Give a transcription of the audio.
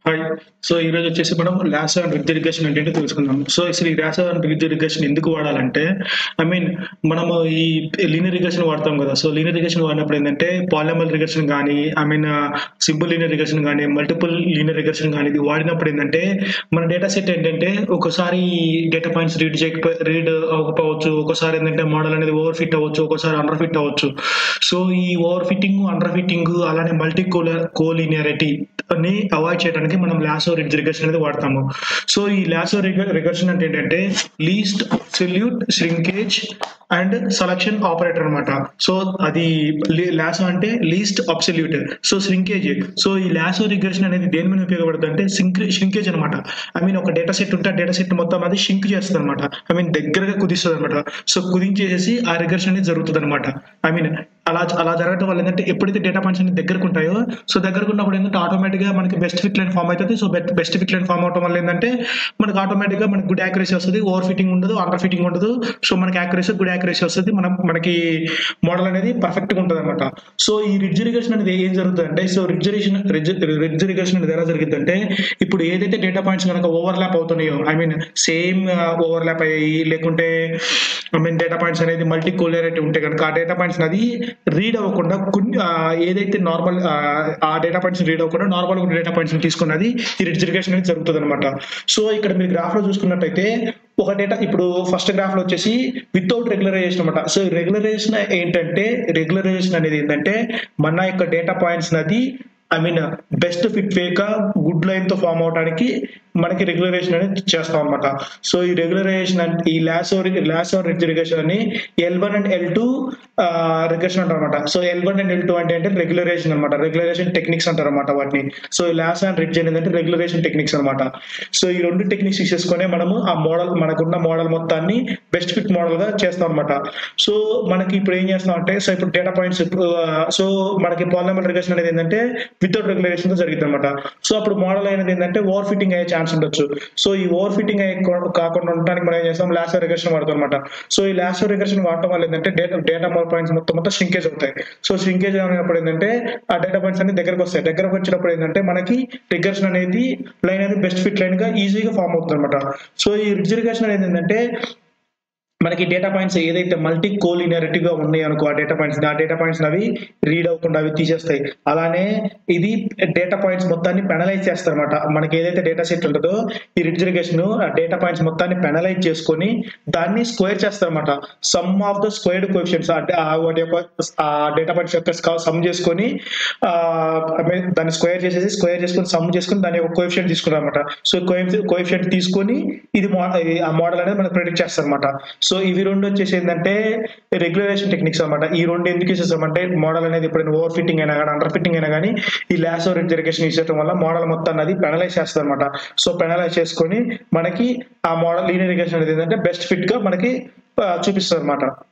hi so ఈ రోజు వచ్చేసి మనం లాస్ అండ్ రిజ్ ఇరిగేషన్ అంటే తెలుసుకుందాం సో అసలు ఈ లాస్ అండ్ రిజ్ ఇరిగేషన్ ఎందుకు వాడాలంటే ఐ మీన్ మనము ఈ లీనియర్ ఇరిగేషన్ వాడతాం కదా సో లీనియర్ ఇరిగేషన్ వాడినప్పుడు ఏంటంటే పాలిమల్ ఇరిగేషన్ కానీ I mean simple linear regression కానీ మల్టిపుల్ లీనియర్ ఇరిగేషన్ కానీ ఇది వాడినప్పుడు ఏంటంటే మన డేటా సెట్ ఏంటంటే ఒకసారి డేటా పాయింట్స్ రీడ్ చేయకపో రీడ్ అవ్వకపోవచ్చు ఒకసారి ఏంటంటే మోడల్ అనేది ఓవర్ ఫిట్ అవ్వచ్చు ఒకసారి అండర్ ఫిట్ అవ్వచ్చు సో ఈ ఓవర్ ఫిట్టింగ్ అండర్ ఫిట్టింగ్ అలానే మల్టీ కోలర్ కోలీనియారిటీ ని అవాయిడ్ చేయడానికి మనం లాసో రిడ్జ్ రిగర్షన్ అనేది వాడతాము సో ఈ లాసో రిగర్షన్ అంటే ఏంటంటే least absolute shrinkage and selection operator అనమాట సో అది లాసో అంటే least absolute so shrinkage so ఈ లాసో రిగర్షన్ అనేది దేని మీద ఉపయోగపడుతుంది అంటే శ్రింకేజ్ అనమాట ఐ మీన్ ఒక డేటా సెట్ ఉంటే ఆ డేటా సెట్ మొత్తం అది షింక్ చేస్తుంది అనమాట ఐ మీన్ దగ్గరగా కుదిస్తుంది అనమాట సో కుదించేసి ఆ రిగర్షన్ అనేది జరుగుతుంది అనమాట ఐ మీన్ అలా అలా జరగడం వల్ల ఏంటంటే ఎప్పుడైతే డేటా పాయింట్స్ అనేది దగ్గరకు ఉంటాయో సో దగ్గరకు ఉన్నప్పుడు ఏంటంటే ఆటోమేటిక్ గా మనకి బెస్ట్ ఫిట్ లైన్ ఫామ్ అవుతుంది so best fit line form అవడం వల్ల ఏంటంటే మనకి ఆటోమేటిక్ గా మనకి గుడ్ యాక్యురసీ వస్తుంది ఓవర్ ఫిట్టింగ్ ఉండదు అండర్ ఫిట్టింగ్ ఉండదు సో మనకి యాక్యురసీ గుడ్ యాక్యురసీ వస్తుంది మనం మనకి మోడల్ అనేది పర్ఫెక్ట్ గా ఉంటుంది అనమాట సో ఈ రిడ్జ్ ఇరిగేషన్ అనేది ఏం జరుగుతుంది అంటే so ridge regression ridge regression అనేది ఎలా జరిగిందంటే ఇప్పుడు ఏదైతే డేటా పాయింట్స్ కనుక ఓవర్ ల్యాప్ అవుతున్నాయో I mean same overlap అయ్యి లేకుంటే ఐ మీన్ డేటా పాయింట్స్ అనేది మల్టీ కోలియారిటీ ఉంటే కనుక ఆ డేటా పాయింట్స్ అది రీడ్ అవ్వకుండా కొన్ని ఏదైతే నార్మల్ ఆ డేటా పాయింట్స్ రీడ్ అవ్వకుండా నార్మల్ డేటా పాయింట్స్ తీసుకున్నది ఈ రిజర్వేషన్ అనేది జరుగుతుంది అనమాట సో ఇక్కడ మీరు గ్రాఫ్ లో చూసుకున్నట్టయితే ఒక డేటా ఇప్పుడు ఫస్ట్ గ్రాఫ్ లో వచ్చేసి వితౌట్ రెగ్యులరైజేషన్ అనమాట సో రెగ్యులరైజేషన్ ఏంటంటే రెగ్యులరైజేషన్ అనేది ఏంటంటే మన యొక్క డేటా పాయింట్స్ నది ఐ మీన్ బెస్ట్ ఫిట్ వేక గుడ్ లైన్ తో ఫామ్ అవడానికి మనకి రెగ్యులరేషన్ అనేది చేస్తాం అనమాట సో ఈ రెగ్యులరేషన్ అంటే ఈ లాసో లాసో రెగ్యులరేషన్ అని L one and L two regularisation అంటారు అనమాట so L one and L two అంటే అంటే రెగ్యులరేషన్ అనమాట రెగ్యులరేషన్ టెక్నిక్స్ అంటారు అనమాట వాటిని సో లాస్ అండ్ రిడ్జ్ అనేది రెగ్యులరేషన్ టెక్నిక్స్ అనమాట సో ఈ రెండు టెక్నిక్స్ చేసుకునే మనము ఆ మోడల్ మనకున్న మోడల్ మొత్తాన్ని బెస్ట్ ఫిట్ మోడల్ గా చేస్తాం అనమాట సో మనకి ఇప్పుడు ఏం చేస్తాం అంటే సో ఇప్పుడు డేటా పాయింట్స్ సో మనకి పాలిమర్ రిగేషన్ అనేది ఏంటంటే వితౌట్ రెగ్యులేషన్ తో జరిగింది అనమాట సో అప్పుడు మోడల్ అనేది ఏంటంటే ఓవర్ ఫిట్టింగ్ అయ్యే ఛాన్స్ ఉండొచ్చు సో ఈ ఓవర్ ఫిట్టింగ్ అయ్యే కాకుండా ఉండడానికి మనం ఏం చేస్తాం లాసో రిగర్షన్ వాడతాం అనమాట సో ఈ లాసో రిగర్షన్ వాడటం వల్ల ఏంటంటే డేటా డేటా పాయింట్స్ మొత్తం మొత్తం షింకేజ్ అవుతాయి సో షింకేజ్ అయినప్పుడు ఏంటంటే ఆ డేటా పాయింట్స్ అన్ని దగ్గరకు వస్తాయి దగ్గరకు వచ్చినప్పుడు ఏంటంటే మనకి రిగర్షన్ అనేది లైన్ అనేది బెస్ట్ ఫిట్ లైన్ గా ఈజీగా ఫామ్ అవుతుంది అనమాట సో ఈ రిజర్వేషన్ అనేది ఏంటంటే మనకి డేటా పాయింట్స్ ఏదైతే మల్టీ కోలినియారిటీగా ఉన్నాయి అనుకో ఆ డేటా పాయింట్స్ ఆ డేటా పాయింట్స్ అవి రీడ్ అవ్వకుండా అవి తీసేస్తాయి అలానే ఇది డేటా పాయింట్స్ మొత్తాన్ని పెనలైజ్ చేస్తారు అనమాట మనకి ఏదైతే డేటా సెట్ ఉంటుందో ఈ రిజర్వేషన్ ఆ డేటా పాయింట్స్ మొత్తాన్ని పెనలైజ్ చేసుకొని దాన్ని స్క్వేర్ చేస్తారు అనమాట sum of the squared coefficients వాటి యొక్క ఆ డేటా పాయింట్స్ యొక్క సమ్ చేసుకొని దాన్ని స్క్వేర్ చేసేసి స్క్వేర్ చేసుకొని సమ్ చేసుకొని దాని యొక్క కోఎఫిషియంట్ తీసుకున్నారు అనమాట సో కోఎఫిషియంట్ తీసుకొని ఇది ఆ మోడల్ అనేది మనకు ప్రిడిక్ట్ చేస్తారు అనమాట సో ఇవి రెండు వచ్చేసి ఏంటంటే రెగ్యులరేషన్ టెక్నిక్స్ అనమాట ఈ రెండు ఎందుకు ఇసేసామంటే మోడల్ అనేది ఎప్పుడైనా ఓవర్ ఫిట్టింగ్ అయినా కానీ అండర్ ఫిట్టింగ్ అయినా కానీ ఈ లాసో రిజర్వేషన్ ఇచ్చేయడం వల్ల మోడల్ మొత్తం అది పెనలైజ్ చేస్తుంది అనమాట సో పెనలైజ్ చేసుకొని మనకి ఆ మోడల్ లీనియర్ అనేది ఏంటంటే బెస్ట్ ఫిట్ గా మనకి చూపిస్తుంది అనమాట